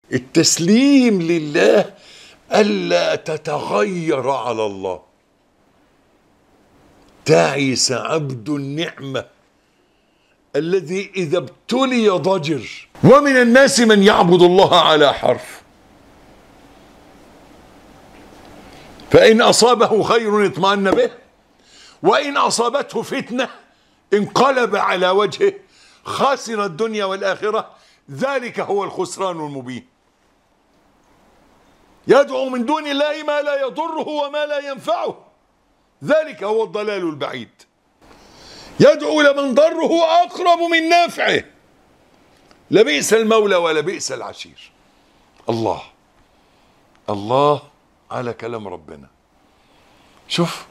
التسليم لله ألا تتغير على الله تعس عبد النعمة الذي إذا ابتلي ضجر ومن الناس من يعبد الله على حرف فإن أصابه خير اطمأن به وإن أصابته فتنة انقلب على وجهه خاسر الدنيا والآخرة ذلك هو الخسران المبين يدعو من دون الله ما لا يضره وما لا ينفعه ذلك هو الضلال البعيد يدعو لمن ضره أقرب من نافعه لبئس المولى ولبئس العشير الله الله على كلام ربنا شوف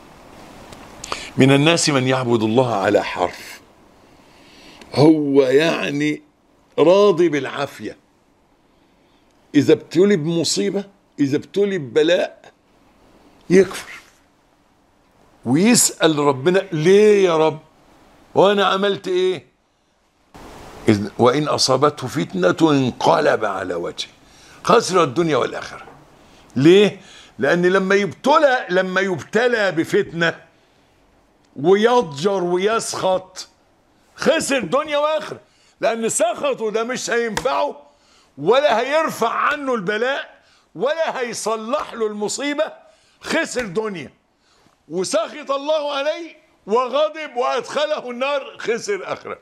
من الناس من يعبد الله على حرف هو يعني راضي بالعافية إذا ابتلي بمصيبة إذا ابتلي ببلاء يكفر ويسأل ربنا ليه يا رب وأنا عملت إيه إذ وإن أصابته فتنة انقلب على وجهه خسر الدنيا والآخرة ليه لأن لما يبتلى لما يبتلى بفتنة ويضجر ويسخط خسر دنيا واخره لان سخطه ده مش هينفعه ولا هيرفع عنه البلاء ولا هيصلح له المصيبه خسر دنيا وسخط الله عليه وغضب وادخله النار خسر اخره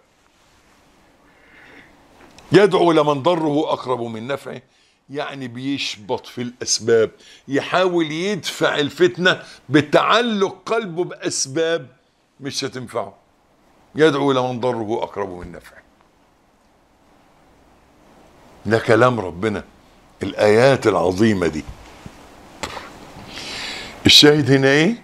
يدعو لمن ضره اقرب من نفعه يعني بيشبط في الاسباب يحاول يدفع الفتنه بتعلق قلبه باسباب مش هتنفعه يدعو لمن ضره اقرب من نفعه ده كلام ربنا الايات العظيمه دي الشاهد هنا ايه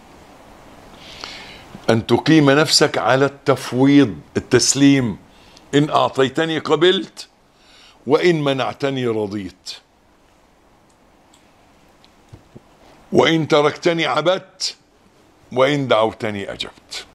ان تقيم نفسك على التفويض التسليم ان اعطيتني قبلت وان منعتني رضيت وان تركتني عبدت وان دعوتني اجبت